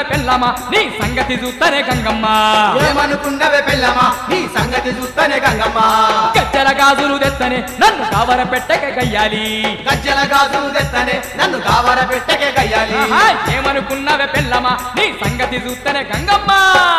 ఏమనుకున్నవే పెళ్ళమా నీ సంగతి చూస్తనే గంగమ్మ ఏమనుకున్నవే పెళ్ళమా నీ సంగతి చూస్తేనే గంగమ్మ గజ్జల గాజులు తెత్తనే నన్ను కావర పెట్టక గయ్యాలి గజ్జల గాజులు తెత్తనే నన్ను కావర పెట్టకే గయ్యాలి ఆహా, ఏమనుకున్నవే పెళ్ళమా నీ సంగతి చూస్తనే గంగమ్మ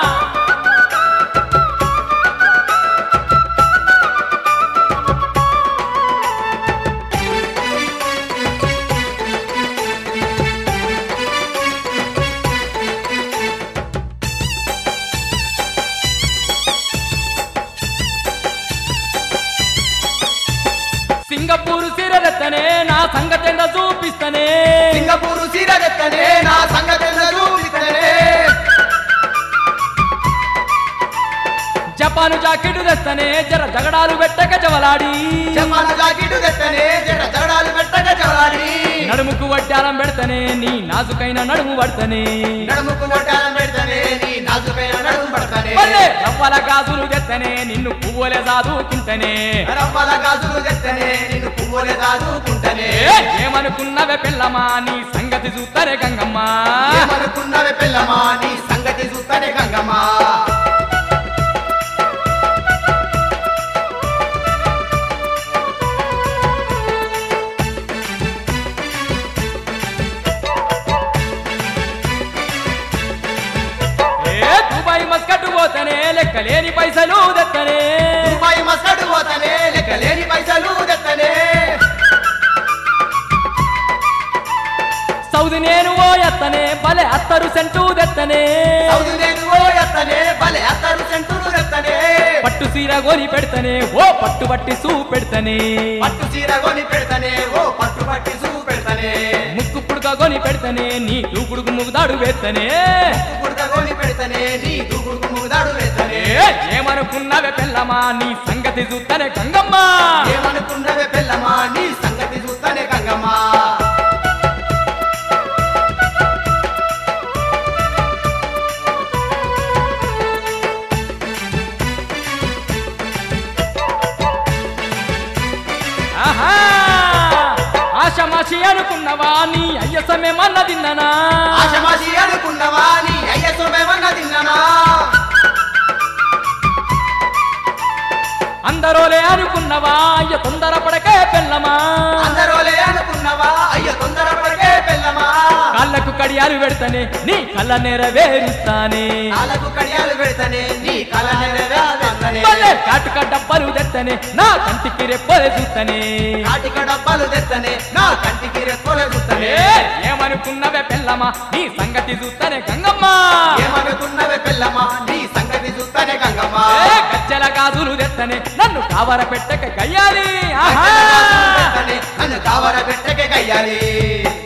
సింగపూరు సిరరెత్తనే నా సంగతెంద చూపిస్తనే సింగపూరు సీర తెత్తనే నా సంగతి చూపిస్తనే జపాను జాకెట్ తెస్తనే జర జగడాలు పెట్టక జవలాడి జపాన జాకెట్ తెత్తనే జడ జడాలు పెట్టక జవలాడి నడుముకు వడ్డారం పెడతనే నీ నాజుకైన నడుము పడతనే నడుముకు నొట్టాలం పెడతనే నీ నాజుకైన నడుము పడతనే పల్లె రవ్వల గాజులు తెత్తనే నిన్ను పువ్వులే సాదుకుంటనే రవ్వల గాజులు తెత్తనే నిన్ను పువ్వులే దాదుకుంటనే ఏ, ఏమనుకున్నవే పిల్లమా నీ సంగతి చూస్తనే గంగమ్మ ఏమనుకున్నవే పిల్లమా నీ సంగతి చూస్తనే గంగమ్మ ఏ దుబాయ్ మస్కట్ పోతనే లెక్కలేని పైసలు తెత్తనే రూపాయి మసడు పోతనే లెక్కలేని పైసలు తెత్తనే సౌది నేను ఓ ఎత్తనే భలే అత్తరు సెంటు తెత్తనే సౌదు నేను ఓ ఎత్తనే భలే అత్తరు సెంటులు తెత్తనే పట్టు సీర గోని పెడతనే ఓ పట్టు పట్టి సూ పెడతనే పట్టు చీర కొని పెడతనే ఓ పట్టు పట్టి సూ పెడతనే ముక్కు పుడక గోని పెడతనే నీ దూకుడుకు ముగుదాడు వేత్తనే పుడక కొని పెడతనే నీ దూకుడుకు ముదాడు వేస్తనే ఏ, ఏమనుకున్నవే పెళ్ళమా నీ సంగతి చూస్తనే గంగమ్మ ఏమనుకున్నవే పిల్లమా నీ సంగతి చూస్తనే గంగమ్మ ఆహా ఆశమాషి అనుకున్నవా నీ అయ్యసమేమన్న తిన్ననా ఆశమాసి అనుకున్నవా నీ అయ్య సొమ్మేమన్నా తిన్నానా అందరోలే అనుకున్నవా అయ్య తొందరపడకే పెళ్ళమా అందరోలే అనుకున్నవా అయ్య తొందరపడకే పిల్లమా కాళ్ళకు కడియాలు పెడతనే నీ కళ్ళ నెరవేరుస్తానే కాలకు కడియాలు పెడతనే నీ కల నెరవేరుస్తనే భలే కాటుక డబ్బలు తెత్తనే నా కంటికి రెప్పలే చూస్తనే కాటిక డబ్బాలు తెత్తనే నా కంటికి రెక్కలు చూస్తనే ఏ, ఏమనుకున్నవే పెళ్ళమా నీ సంగతి చూస్తనే గంగమ్మ ఏమనుకున్నవే పిల్లమా నీ సంగతి చూస్తనే గంగమ్మ ఏ, గజ్జల గాజులు తెత్తనే నన్ను కావర పెట్టక గయ్యాలి ఆహా నన్ను కావర పెట్టకే కయ్యాలి